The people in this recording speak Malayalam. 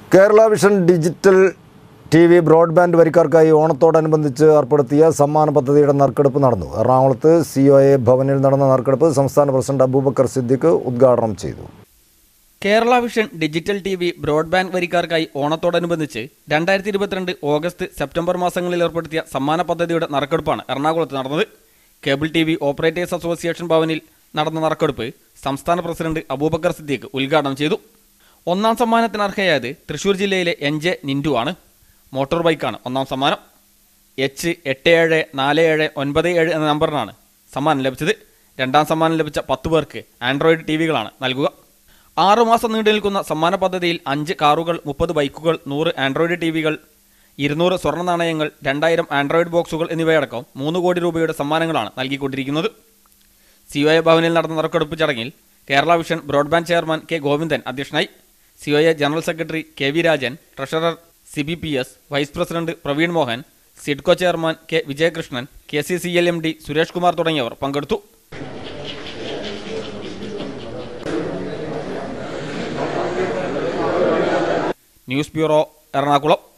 Kerala vision digital T V broadband വരിക്കാർക്കായി ഓണത്തോടനുബന്ധിച്ച് ഏർപ്പെടുത്തിയ സമ്മാന പദ്ധതിയുടെ നറുക്കെടുപ്പ് നടന്നു എറണാകുളത്ത് സി ഒ എ ഭവനിൽ നടന്ന നറുക്കെടുപ്പ് സംസ്ഥാന പ്രസിഡന്റ് അബൂബക്കർ സിദ്ദിഖ് ഉദ്ഘാടനം ചെയ്തു Kerala vision digital T V broadband വരിക്കാർക്കായി ഓണത്തോടനുബന്ധിച്ച് രണ്ടായിരത്തി ഇരുപത്തിരണ്ട് ഓഗസ്റ്റ് സെപ്റ്റംബർ മാസങ്ങളിൽ ഏർപ്പെടുത്തിയ സമ്മാന പദ്ധതിയുടെ നറുക്കെടുപ്പാണ് എറണാകുളത്ത് നടന്നത് cable T V operators association ഭവനിൽ നടന്ന നറുക്കെടുപ്പ് സംസ്ഥാന പ്രസിഡന്റ് അബൂബക്കർ സിദ്ദീഖ് ഉദ്ഘാടനം ചെയ്തു ഒന്നാം സമ്മാനത്തിന് അർഹയായത് തൃശൂർ ജില്ലയിലെ എൻ ജെ നിൻഡു ആണ് മോട്ടോർ ബൈക്കാണ് ഒന്നാം സമ്മാനം എച്ച് എട്ട് ഏഴ് നാല് ഏഴ് ഒൻപത് ഏഴ് എന്ന നമ്പറിനാണ് സമ്മാനം ലഭിച്ചത് രണ്ടാം സമ്മാനം ലഭിച്ച പത്ത് പേർക്ക് ആൻഡ്രോയിഡ് ടി വികളാണ് നൽകുക ആറുമാസം നീണ്ടു നിൽക്കുന്ന സമ്മാന പദ്ധതിയിൽ അഞ്ച് കാറുകൾ മുപ്പത് ബൈക്കുകൾ നൂറ് ആൻഡ്രോയിഡ് ടി വികൾ ഇരുന്നൂറ് സ്വർണ്ണ നാണയങ്ങൾ രണ്ടായിരം ആൻഡ്രോയിഡ് ബോക്സുകൾ എന്നിവയടക്കം മൂന്ന് കോടി രൂപയുടെ സമ്മാനങ്ങളാണ് നൽകിക്കൊണ്ടിരിക്കുന്നത് സി ഒ എ ഭവനിൽ നടന്ന നറുക്കെടുപ്പ് ചടങ്ങിൽ Kerala vision broadband chairman K Govindan അധ്യക്ഷനായി C O A general secretary K V Rajan treasurer C B P S vice president Praveen Mohan SIDCO chairman K Vijayakrishnan K C C L M D Suresh Kumar തുടങ്ങിയവർ പങ്കെടുത്തു ന്യൂസ് ബ്യൂറോ എറണാകുളം